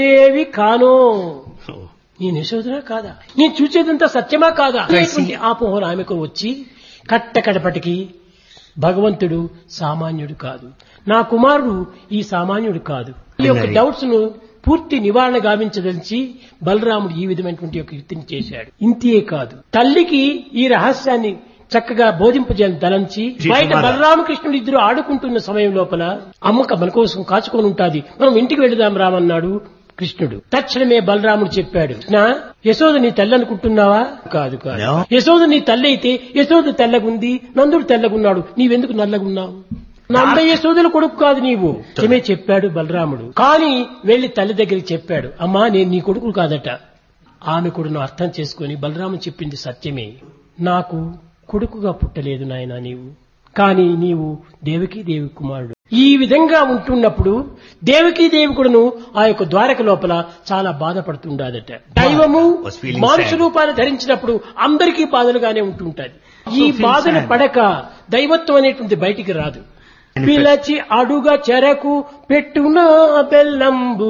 ఏవి కానో నేను యశోదనా కాదా నేను చూసేదంతా సత్యమా కాదా అనేటువంటి ఆపోహన ఆమెకు వచ్చి కట్టకడపటికి భగవంతుడు సామాన్యుడు కాదు నా కుమారుడు ఈ సామాన్యుడు కాదు ఈ యొక్క డౌట్స్ ను పూర్తి నివారణ గావించదలిచి బలరాముడు ఈ విధమైనటువంటి ఒక యుక్తిని చేశాడు ఇంతే కాదు తల్లికి ఈ రహస్యాన్ని చక్కగా బోధింపజేయాలని తలంచి బయట బలరామకృష్ణుడు ఇద్దరు ఆడుకుంటున్న సమయం లోపల అమ్మక మన కోసం కాచుకొని ఉంటాది మనం ఇంటికి వెళదాం రామన్నాడు కృష్ణుడు తక్షణమే బలరాముడు చెప్పాడు నా యశోద నీ తల్లి అనుకుంటున్నావా కాదు కాదు No. యశోద నీ తల్లి అయితే యశోద తెల్లగుంది నందుడు తెల్లగున్నాడు నీవెందుకు నల్లగున్నావు నంద యశోదల కొడుకు కాదు నీవు నిజమే చెప్పాడు బలరాముడు కానీ వెళ్లి తల్లి దగ్గరికి చెప్పాడు అమ్మా నేను నీ కొడుకు కాదట ఆమె కూడా అర్థం చేసుకుని బలరాముడు చెప్పింది సత్యమే నాకు కొడుకుగా పుట్టలేదు నాయనా నీవు కానీ నీవు దేవకీ దేవి కుమారుడు ఈ విధంగా ఉంటున్నప్పుడు దేవకీ దేవి కూడాను ఆ యొక్క ద్వారక లోపల చాలా బాధపడుతుండదట దైవము Was feeling మానుష sad. రూపాన్ని ధరించినప్పుడు అందరికీ బాధలుగానే ఉంటుంటది ఈ feel బాధను sad. పడక దైవత్వం అనేటువంటి బయటికి రాదు And పిలచి అడుగ చెరకు పెట్టున బెల్లంబు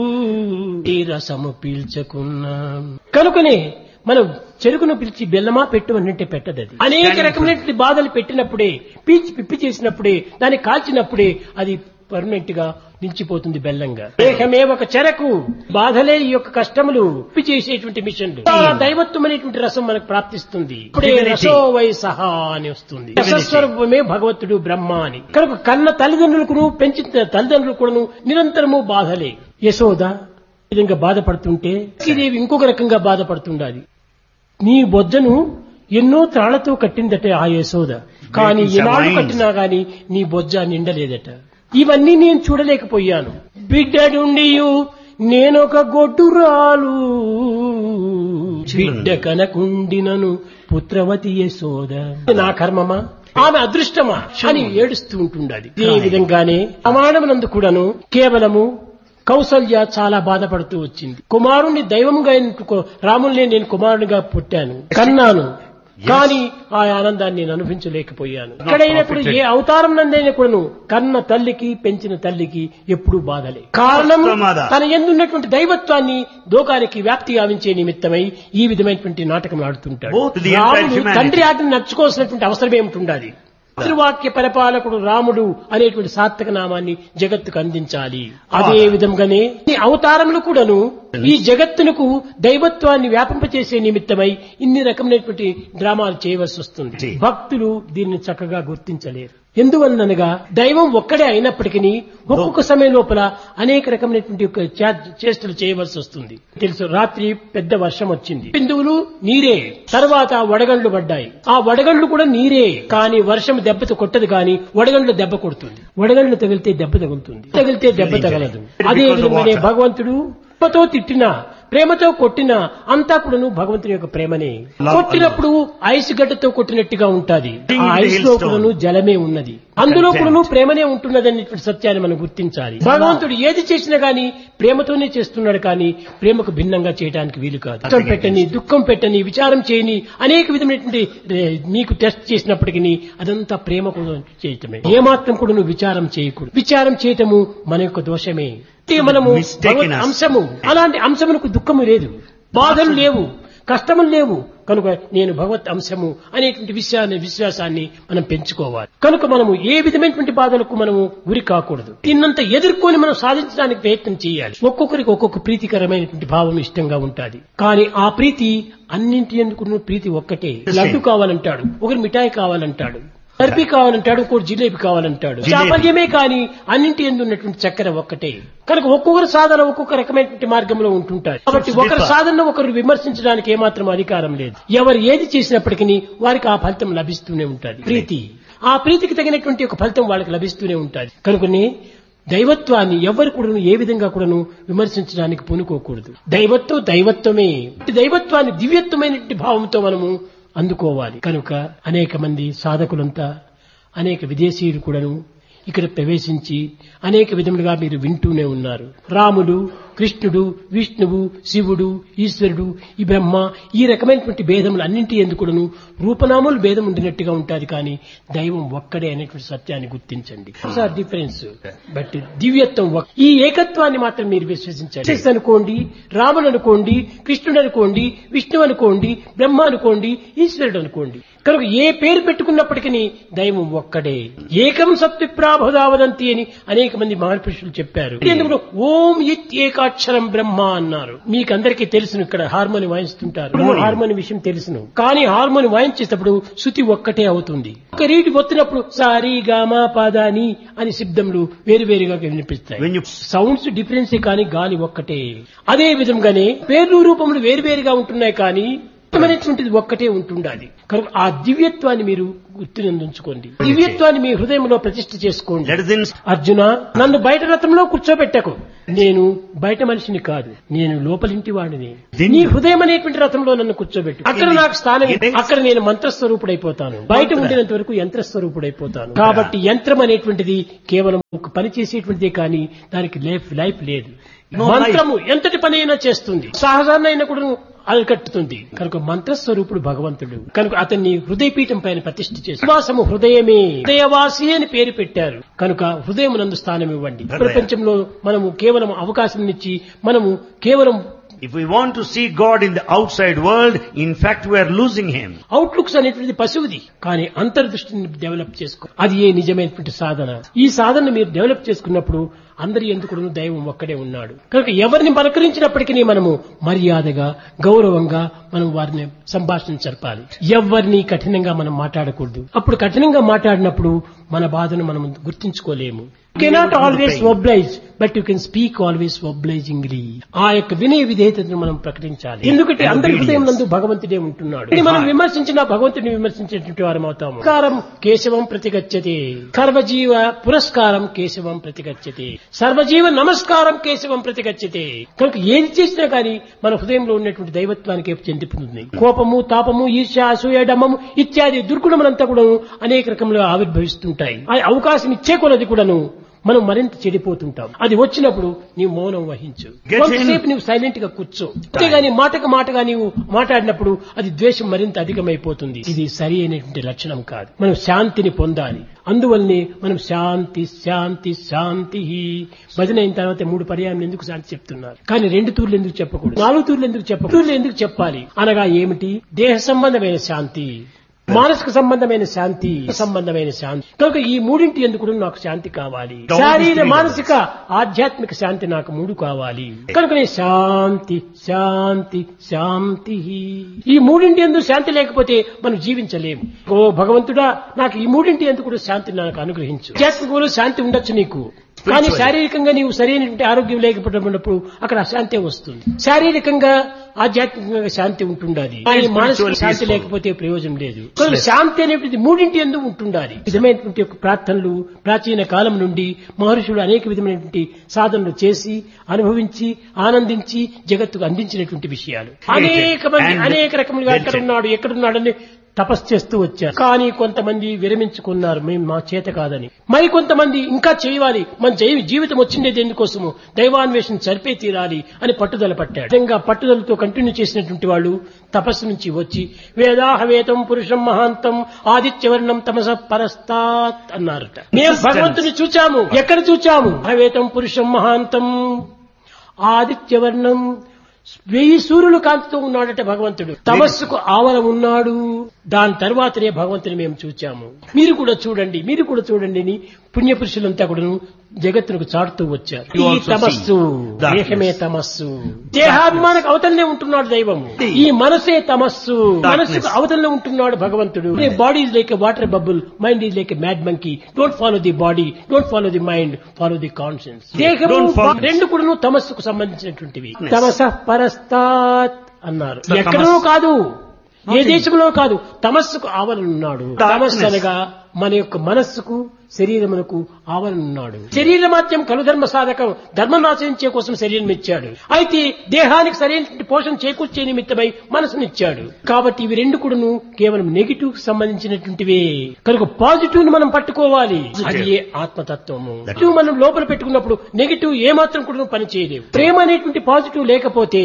ఈ రసము పీల్చకున్నా కనుకనే మనం చెరుకును పిలిచి బెల్లమా పెట్టు అన్నట్టే పెట్టదు అది అనేక రకమైనటువంటి బాధలు పెట్టినప్పుడే పీచి పిప్పి చేసినప్పుడే దాన్ని కాల్చినప్పుడే అది పర్మనెంట్ గా నిలిచిపోతుంది బెల్లంగా దేహమే ఒక చెరకు బాధలే ఈ యొక్క కష్టములు పిప్పి చేసేటువంటి మిషన్లు ఆ దైవత్వం అనేటువంటి రసం మనకు ప్రాప్తిస్తుంది ఇప్పుడే Divinity. రసో వై సహా అని వస్తుంది రసస్వరూపమే భగవంతుడు బ్రహ్మ అని కనుక కన్న తల్లిదండ్రులకు పెంచిన తల్లిదండ్రులు కూడాను నిరంతరము బాధలే యశోద ఈ విధంగా బాధపడుతుంటే దేవి ఇంకొక రకంగా బాధపడుతుండాలి నీ బొజ్జను ఎన్నో త్రాళ్లతో కట్టిందట ఆ యశోద కానీ Breaking some ఎలాడు lines. కట్టినా గాని నీ బొజ్జ నిండలేదట ఇవన్నీ నేను చూడలేకపోయాను బిడ్డడుండియు నేనొక గొడ్డురాలు బిడ్డ కనకుండినను పుత్రవతి యశోద నా కర్మమా ఆమె అదృష్టమా అని ఏడుస్తూ ఉంటుండది ఈ విధంగానే ప్రమాణమునందు కూడాను కేవలము కౌసల్య చాలా బాధపడుతూ వచ్చింది కుమారుణ్ణి దైవంగా ఎన్నుకో రాముల్ని నేను కుమారునిగా పుట్టాను కన్నాను కానీ ఆ ఆనందాన్ని నేను అనుభవించలేకపోయాను ఎక్కడైనప్పుడు ఏ అవతారం నందైనా కూడాను కన్న తల్లికి పెంచిన తల్లికి ఎప్పుడూ బాధలే కారణం ప్రమాద. తన ఎందున్నటువంటి దైవత్వాన్ని లోకానికి వ్యాప్తి గావించే నిమిత్తమై ఈ విధమైనటువంటి నాటకం ఆడుతుంటాడు Both the entire రాముడు humanity. తండ్రి ఆటను నడుచుకోవాల్సినటువంటి అవసరం ఏమిటి పితృవాక్య పరిపాలకుడు రాముడు అనేటువంటి సార్థక నామాన్ని జగత్తుకు అందించాలి అదే విధంగానే ఈ అవతారములు కూడాను ఈ జగత్తునకు దైవత్వాన్ని వ్యాపింపచేసే నిమిత్తమై ఇన్ని రకమైనటువంటి డ్రామాలు చేయవలసి వస్తుంది జీ. భక్తులు దీన్ని చక్కగా గుర్తించలేరు ఎందువలనగా దైవం ఒక్కడే అయినప్పటికీ ఒక్కొక్క సమయం లోపల అనేక రకమైనటువంటి ఒక చే- చేష్టలు చేయవలసి వస్తుంది తెలుసు రాత్రి పెద్ద వర్షం వచ్చింది బిందువులు నీరే తర్వాత వడగండ్లు పడ్డాయి ఆ వడగండ్లు కూడా నీరే కానీ వర్షం దెబ్బతో కొట్టదు కానీ వడగండ్లు దెబ్బ కొడుతుంది వడగండ్లు తగిలితే దెబ్బ తగులుతుంది తగిలితే దెబ్బ తగలదు అదే Because of విధంగానే water. భగవంతుడు ప్రేమతో తిట్టినా ప్రేమతో కొట్టినా అంతా కూడాను భగవంతుని యొక్క ప్రేమనే Love కొట్టినప్పుడు ఐస్ గడ్డతో కొట్టినట్టుగా ఉంటాది ఆ Ding the ఐస్ లో hailstone. కూడాను జలమే ఉన్నది అందులో కూడాను ప్రేమనే ఉంటున్నది అనేటువంటి సత్యాన్ని మనం గుర్తించాలి భగవంతుడు ఏది చేసినా గాని ప్రేమతోనే చేస్తున్నాడు కానీ ప్రేమకు భిన్నంగా చేయడానికి వీలు కాదు కష్టం పెట్టని దుఃఖం పెట్టని విచారం చేయని అనేక విధమైనటువంటి ఏ, నీకు టెస్ట్ చేసినప్పటికీ అదంతా ప్రేమ కోసం చేయటమే ఏమాత్రం కూడా నువ్వు విచారం చేయకూడదు విచారం చేయటము మన యొక్క దోషమే అంటే మనము Mistaken భగవత్ us. అంశము అలాంటి అంశములకు దుఃఖము లేదు బాధలు లేవు కష్టములు లేవు కనుక నేను భగవత్ అంశము అనేటువంటి విషయాన్ని విశ్వాసాన్ని మనం పెంచుకోవాలి కనుక మనము ఏ విధమైనటువంటి బాధలకు మనము గురి కాకూడదు దీన్నంత ఎదుర్కొని మనం సాధించడానికి ప్రయత్నం చేయాలి ఒక్కొక్కరికి ఒక్కొక్క ప్రీతికరమైనటువంటి భావం ఇష్టంగా ఉంటుంది కానీ ఆ ప్రీతి అన్నింటి ఎందుకు ప్రీతి ఒక్కటే లడ్డు కావాలంటాడు ఒకరు మిఠాయి కావాలంటాడు బర్ఫీ కావాలంటాడు ఇంకోటి జిలేబీ కావాలంటాడు జిలేబీ. చాపల్యమే కానీ అన్నింటి ఎందు ఉన్నటువంటి చక్కెర ఒక్కటే కనుక ఒక్కొక్కరు సాధన ఒక్కొక్క రకమైనటువంటి మార్గంలో ఉంటుంటారు కాబట్టి So, ఒకరి differ. సాధనను ఒకరు విమర్శించడానికి ఏమాత్రం అధికారం లేదు ఎవరు ఏది చేసినప్పటికీ వారికి ఆ ఫలితం లభిస్తూనే ఉంటుంది ప్రీతి ఆ ప్రీతికి తగినటువంటి ఒక ఫలితం వాళ్ళకి లభిస్తూనే ఉంటుంది కనుకనే దైవత్వాన్ని ఎవరు కూడాను ఏ విధంగా కూడాను విమర్శించడానికి పూనుకోకూడదు దైవత్వం దైవత్వమే ఈ దైవత్వాన్ని దివ్యత్వమైనటువంటి భావంతో మనము అందుకోవాలి కనుక అనేక మంది సాధకులంతా అనేక విదేశీయులు కూడాను ఇక్కడ ప్రవేశించి అనేక విధములుగా మీరు వింటూనే ఉన్నారు రాముడు కృష్ణుడు విష్ణువు శివుడు ఈశ్వరుడు ఈ బ్రహ్మ ఈ రకమైనటువంటి భేదములు అన్నింటి ఎందుకును రూపనామములు భేదం ఉండినట్టుగా ఉంటుంది కానీ దైవం ఒక్కడే అనేటువంటి సత్యాన్ని గుర్తించండి సార్ డిఫరెన్స్ బట్ దివ్యత్వం ఒక్- ఈ ఏకత్వాన్ని మాత్రం మీరు విశ్వసించండి జీసస్ అనుకోండి రాముడు అనుకోండి కృష్ణుడు అనుకోండి విష్ణువు అనుకోండి బ్రహ్మ అనుకోండి ఈశ్వరుడు అనుకోండి కనుక ఏ పేరు పెట్టుకున్నప్పటికీ దైవం ఒక్కడే ఏకం సత్విప్రాభుదావదంతి అని అనేక మంది మహాపురుషులు చెప్పారు ఎందుకు ఓం ఇత్ ఏకాక్షరం బ్రహ్మ అన్నారు మీకందరికీ తెలుసును ఇక్కడ హార్మోని వాయిస్తుంటారు హార్మోని విషయం తెలుసును కానీ హార్మోని వాయించేటప్పుడు శృతి ఒక్కటే అవుతుంది ఒక రీటి ఒత్తినప్పుడు సారీ గామా పాదాని అని శబ్దములు వేరువేరుగా వినిపిస్తాయి When you సౌండ్స్ డిఫరెన్స్ కానీ గాలి ఒక్కటే అదే విధంగానే పేర్లు రూపములు వేరువేరుగా ఉంటున్నాయి కానీ అనేటువంటిది ఒక్కటే ఉంటుండాలి కనుక ఆ దివ్యత్వాన్ని మీరు గుర్తునందుంచుకోండి దివ్యత్వాన్ని మీ హృదయంలో ప్రతిష్ఠ చేసుకోండి let us in అర్జున నన్ను బయట రథంలో కూర్చోబెట్టకు నేను బయట మనిషిని కాదు నేను లోపలింటి వాడిని Then- నీ హృదయం అనేటువంటి రథంలో నన్ను కూర్చోబెట్టు అక్కడ నాకు స్థానం ఇవ్వు. అక్కడ నేను మంత్రస్వరూపుడైపోతాను బయట ఉండినంత వరకు యంత్రస్వరూపుడైపోతాను కాబట్టి యంత్రం అనేటువంటిది కేవలం ఒక పని చేసేటువంటిదే కానీ దానికి లైఫ్ లైఫ్ లేదు No మంత్రము ఎంతటి పని అయినా చేస్తుంది సహజాన్ని అయినా కూడా అలకట్టుతుంది కనుక మంత్రస్వరూపుడు భగవంతుడు కనుక అతన్ని హృదయపీఠం పైన ప్రతిష్ఠ చేసి విశ్వాసము హృదయమే హృదయవాసి అని పేరు పెట్టారు కనుక హృదయం నందు స్థానం ఇవ్వండి హృదయం. ప్రపంచంలో మనము కేవలం అవకాశం ఇచ్చి మనము కేవలం If we want to see God in the outside world, in fact we are losing Him. Outlooks అనేటువంటిది పశువుది కానీ అంతర్దృష్టిని డెవలప్ చేసుకో అది ఏ నిజమైనటువంటి సాధన ఈ సాధన మీరు డెవలప్ చేసుకున్నప్పుడు అందరి ఎందుకు దైవం ఒక్కడే ఉన్నాడు కనుక ఎవరిని పలకరించినప్పటికీ మనము మర్యాదగా గౌరవంగా మనం వారిని సంభాషణ జరపాలి ఎవరిని కఠినంగా మనం మాట్లాడకూడదు అప్పుడు కఠినంగా మాట్లాడినప్పుడు మన బాధను మనం గుర్తించుకోలేము cannot always oblige but you can speak always obligingly ఆ యొక్క వినయ విధేయతను మనం ప్రకటించాలి ఎందుకంటే అందరి హృదయం నందు భగవంతుడే ఉంటున్నాడు ఇది మనం విమర్శించిన భగవంతుడిని విమర్శించేటువంటి వారం అవుతాము పురస్కారం కేశవం ప్రతిగచ్చతే సర్వజీవ పురస్కారం కేశవం ప్రతిగచ్చతే సర్వజీవ నమస్కారం కేశవం ప్రతిగచ్చతే కనుక ఏది చేసినా కానీ మన హృదయంలో ఉన్నటువంటి దైవత్వానికి చెందిపోతుంది కోపము తాపము ఈర్ష్య అసూయ డమ్మము ఇత్యాది దుర్గుణములంతా కూడా అనేక రకములుగా ఆవిర్భవిస్తుంటాయి ఆ అవకాశం ఇచ్చే కొలది కూడాను మనం మరింత చెడిపోతుంటాం అది వచ్చినప్పుడు నీవు మౌనం వహించు Get కొంతసేపు నీవు సైలెంట్ గా కూర్చో అంతేగాని మాటకు మాటగా నీవు మాట్లాడినప్పుడు అది ద్వేషం మరింత అధికమైపోతుంది ఇది సరి అయినటువంటి లక్షణం కాదు మనం శాంతిని పొందాలి అందువల్లనే మనం శాంతి శాంతి శాంతి భజన అయిన తర్వాత మూడు పర్యాయం ఎందుకు శాంతి చెప్తున్నారు కానీ రెండు తూర్లు ఎందుకు చెప్పకూడదు నాలుగు తూర్లు ఎందుకు చెప్పకూడదు తూర్లు ఎందుకు చెప్పాలి అనగా ఏమిటి దేహ సంబంధమైన శాంతి మానసిక సంబంధమైన శాంతి సంబంధమైన శాంతి కనుక ఈ మూడింటి ఎందుకు నాకు శాంతి కావాలి Don't శారీర disagree. మానసిక ఆధ్యాత్మిక శాంతి నాకు మూడు కావాలి కనుక నేను శాంతి శాంతి శాంతి ఈ మూడింటి ఎందుకు శాంతి లేకపోతే మనం జీవించలేము ఓ భగవంతుడా నాకు ఈ మూడింటి ఎందుకు కూడా శాంతి నాకు అనుగ్రహించు ఆధ్యాత్మికంలో శాంతి ఉండొచ్చు నీకు కానీ శారీరకంగా నీవు సరైనటువంటి ఆరోగ్యం లేకపోయినప్పుడు అక్కడ అశాంతి వస్తుంది శారీరకంగా ఆధ్యాత్మికంగా శాంతి ఉంటుండాలి కానీ మానసిక Spiritual శాంతి peaceful. లేకపోతే ప్రయోజనం లేదు కనుక శాంతి అనేటువంటి మూడింటి ఎందుకు ఉంటుండాలి విధమైనటువంటి యొక్క ప్రార్థనలు ప్రాచీన కాలం నుండి మహర్షులు అనేక విధమైనటువంటి సాధనలు చేసి అనుభవించి ఆనందించి జగత్తుకు అందించినటువంటి విషయాలు అనేక మంది And అనేక రకములుగా ఎక్కడ mentioned. ఉన్నాడు ఎక్కడున్నాడని తపస్సు చేస్తూ వచ్చారు కానీ కొంతమంది విరమించుకున్నారు మేము మా చేత కాదని మరి కొంతమంది ఇంకా చేయాలి మన జీ- జీవితం వచ్చిండేది ఎందుకోసము దైవాన్వేషణ సరిపే తీరాలి అని పట్టుదల పట్టాడు విధంగా పట్టుదలతో కంటిన్యూ చేసినటువంటి వాళ్ళు తపస్సు నుంచి వచ్చి వేదాహవేతం పురుషం మహాంతం ఆదిత్యవర్ణం తమస పరస్తాత్ అన్నారట మేము భగవంతుని చూచాము ఎక్కడ చూచాము హవేతం పురుషం మహాంతం ఆదిత్యవర్ణం వెయ్యి సూర్యులు కాంతితో ఉన్నాడట భగవంతుడు తమస్సుకు ఆవల ఉన్నాడు దాని తర్వాతనే భగవంతుని మేము చూచాము మీరు కూడా చూడండి మీరు కూడా చూడండి అని పుణ్యపురుషులంతా కూడా జగత్తుకు చాటుతూ వచ్చారు You ఈ also see తమస్సు darkness. దేహమే తమస్సు దేహాభిమానకు అవతలనే ఉంటున్నాడు దైవం ఈ మనసే తమస్సు మనస్సుకు అవతలనే ఉంటున్నాడు భగవంతుడు body is like water bubble mind is like mad monkey don't follow the body don't follow the mind follow the conscience దేహము Don't follow- రెండు కూడాను తమస్సుకు సంబంధించినటువంటివి Yes. తమస పరస్తాత్ అన్నారు The ఎక్కడో tamas- కాదు ఏ Not in- దేశంలో కాదు తమస్సుకు ఆవరణున్నాడు Darkness. తమస్సు అనగా మన యొక్క మనస్సుకు శరీరమునకు ఆవరణున్నాడు శరీర మాత్యం కలు ధర్మ సాధకం ధర్మం ఆచరించే కోసం శరీరం ఇచ్చాడు అయితే దేహానికి సరైన పోషణ చేకూర్చే నిమిత్తమై మనసునిచ్చాడు కాబట్టి ఇవి రెండు కూడాను కేవలం నెగిటివ్ కి సంబంధించినటువంటివే కనుక పాజిటివ్ ని మనం పట్టుకోవాలి అది ఏ ఆత్మతత్వము నెగిటివ్ మనం లోపల పెట్టుకున్నప్పుడు నెగిటివ్ ఏ మాత్రం కూడా పని చేయలేవు ప్రేమ అనేటువంటి పాజిటివ్ లేకపోతే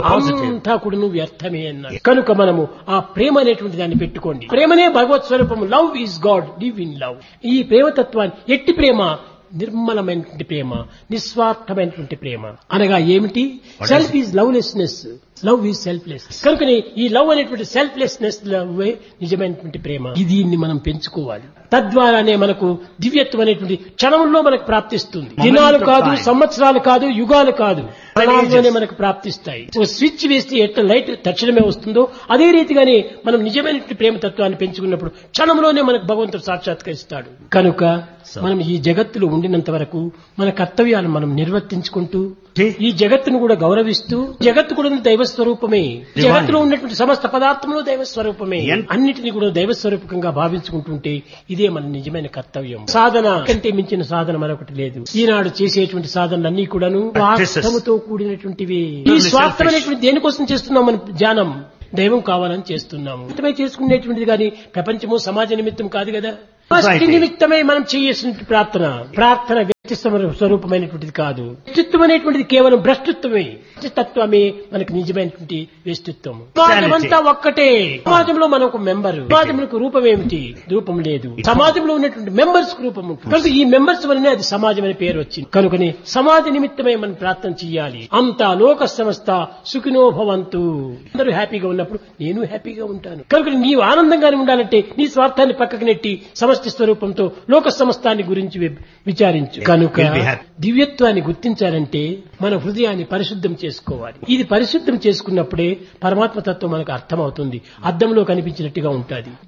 అంతా కూడాను వ్యర్థమే అన్నారు కనుక మనము ఆ ప్రేమ అనేటువంటి దాన్ని పెట్టుకోండి ప్రేమనే భగవత్ స్వరూపము love is God live in love ఈ ప్రేమతత్వాన్ని ఎట్టి ప్రేమ నిర్మలమైనటువంటి ప్రేమ నిస్వార్థమైనటువంటి ప్రేమ అనగా ఏమిటి self is lovelessness love is selfless కనుకనే ఈ లవ్ అనేటువంటి సెల్ఫ్లెస్నెస్ లవ్ నిజమైనటువంటి ప్రేమ ఇది దీన్ని మనం పెంచుకోవాలి తద్వారానే మనకు దివ్యత్వం అనేటువంటి క్షణంలో మనకు ప్రాప్తిస్తుంది దినాలు కాదు సంవత్సరాలు కాదు యుగాలు కాదు క్షణాల్లోనే మనకు ప్రాప్తిస్తాయి ఒక స్విచ్ వేస్తే ఎట్లా లైట్ తక్షణమే వస్తుందో అదే రీతిగానే మనం నిజమైనటువంటి ప్రేమ తత్వాన్ని పెంచుకున్నప్పుడు క్షణంలోనే మనకు భగవంతుడు సాక్షాత్కరిస్తాడు కనుక మనం ఈ జగత్తులో ఉండినంత వరకు మన కర్తవ్యాలను మనం నిర్వర్తించుకుంటూ ఈ జగత్తును కూడా గౌరవిస్తూ జగత్తు కూడా దైవ స్వరూపమే జగత్తులో ఉన్నటువంటి సమస్త పదార్థంలో దైవ స్వరూపమే అన్నిటిని కూడా దైవ స్వరూపకంగా భావించుకుంటుంటే ఇదే మన నిజమైన కర్తవ్యం సాధన కంటే మించిన సాధన మరొకటి లేదు ఈనాడు చేసేటువంటి సాధనలన్నీ కూడాను స్వార్థముతో కూడినటువంటివి ఈ స్వార్థమైనటువంటి దేనికోసం చేస్తున్నాం మన ధ్యానం దైవం కావాలని చేస్తున్నాము నిమిత్తమై చేసుకునేటువంటిది కానీ ప్రపంచము సమాజ నిమిత్తం కాదు కదా ఫస్ట్ నిమిత్తమై మనం చేయాల్సిన ప్రార్థన ప్రార్థన వ్యక్తి స్వరూపమైనటువంటిది కాదు వ్యక్తిత్వం అనేటువంటిది కేవలం భ్రష్టత్వమే తత్వమే మనకు నిజమైనటువంటి వ్యక్తిత్వం సమాజం అంతా ఒక్కటే సమాజంలో మనం ఒక మెంబర్ సమాజంలో రూపం ఏమిటి రూపం లేదు సమాజంలో ఉన్నటువంటి మెంబర్స్ రూపం ఉంటుంది కనుక ఈ మెంబర్స్ వల్లనే అది సమాజం అనే పేరు వచ్చింది కనుకనే సమాజ నిమిత్తమై మనం ప్రార్థన చేయాలి అంతా లోక సంస్థ సుఖినో భవంతు అందరూ హ్యాపీగా ఉన్నప్పుడు నేను హ్యాపీగా ఉంటాను కనుక నీవు ఆనందంగానే ఉండాలంటే నీ స్వార్థాన్ని పక్కకు నెట్టి సమష్టి స్వరూపంతో లోక సమస్తాన్ని గురించి విచారించు కనుక దివ్యత్వాన్ని గుర్తించాలంటే మన హృదయాన్ని పరిశుద్ధం చేసుకోవాలి ఇది పరిశుద్ధం చేసుకున్నప్పుడే పరమాత్మ తత్వం మనకు అర్థమవుతుంది అద్దంలో కనిపించినట్టుగా ఉంటుంది